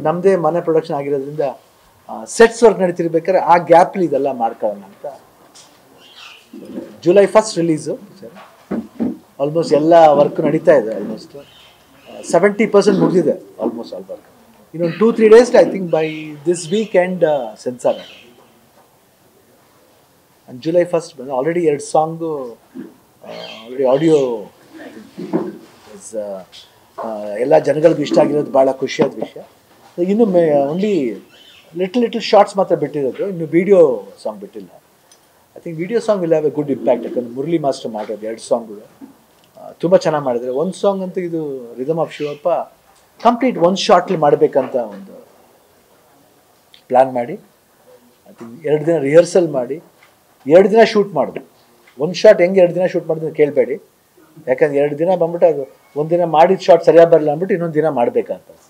ನಮ್ಮದೇ ಮನೆ ಪ್ರೊಡಕ್ಷನ್ ಆಗಿರೋದ್ರಿಂದ ಸೆಟ್ಸ್ ವರ್ಕ್ ನಡೀತಿರ್ಬೇಕಾದ್ರೆ ಆ ಗ್ಯಾಪ್ಲಿ ಇದೆಲ್ಲ ಮಾಡ್ಕೊಳ್ಳೋಣ ಅಂತ ಜುಲೈ ಫಸ್ಟ್ ರಿಲೀಸು ಆಲ್ಮೋಸ್ಟ್ ಎಲ್ಲ ವರ್ಕ್ ನಡೀತಾ ಇದೆ ಆಲ್ಮೋಸ್ಟ್ ಸೆವೆಂಟಿ ಪರ್ಸೆಂಟ್ ಮುಗಿದಿದೆ ಆಲ್ಮೋಸ್ಟ್ ಆಲ್ ವರ್ಕ್ ಇನ್ನೊಂದು two three days I think by this week and censor and July first ಬಂದು ಆಲ್ರೆಡಿ ಎರಡು ಸಾಂಗು ಆಲ್ರೆಡಿ ಆಡಿಯೋ ಎಲ್ಲ ಜನಗಳಿಗೂ ಇಷ್ಟ ಆಗಿರೋದು ಭಾಳ ಖುಷಿಯಾದ ವಿಷಯ ಇನ್ನು ಮೇ ಓನ್ಲಿ ಲಿಟಲ್ ಲಿಟಲ್ ಶಾರ್ಟ್ಸ್ ಮಾತ್ರ ಬಿಟ್ಟಿರೋದು ಇನ್ನು ವಿಡಿಯೋ ಸಾಂಗ್ ಬಿಟ್ಟಿಲ್ಲ I think video song will have a good impact ಯಾಕಂದ್ರೆ ಮುರಳಿ ಮಾಸ್ಟರ್ ಮಾಡೋದು ಎರಡು ಸಾಂಗ್ಗಳು ತುಂಬ ಚೆನ್ನಾಗಿ ಮಾಡಿದ್ದಾರೆ ಒಂದು ಸಾಂಗ್ ಅಂತೂ ಇದು ರಿದಮ್ ಆಫ್ ಶಿವಪ್ಪ ಕಂಪ್ಲೀಟ್ ಒಂದು ಶಾರ್ಟ್ಲಿ ಮಾಡಬೇಕಂತ ಒಂದು ಪ್ಲ್ಯಾನ್ ಮಾಡಿ ಐ ಥಿಂಕ್ ಎರಡು ದಿನ ರಿಹರ್ಸಲ್ ಮಾಡಿ ಎರಡು ದಿನ ಶೂಟ್ ಮಾಡಿದ್ರು ಒಂದು ಶಾರ್ಟ್ ಹೆಂಗೆ ಎರಡು ದಿನ ಶೂಟ್ ಮಾಡಿದ್ರೆ ಕೇಳಬೇಡಿ ಯಾಕಂದ್ರೆ ಎರಡು ದಿನ ಬಂದ್ಬಿಟ್ಟು ಅದು ಒಂದು ದಿನ ಮಾಡಿದ ಶಾರ್ಟ್ ಸರಿಯಾಗಿ ಬರಲ್ಲ ಅಂದ್ಬಿಟ್ಟು ಇನ್ನೊಂದು ದಿನ ಮಾಡಬೇಕಂತ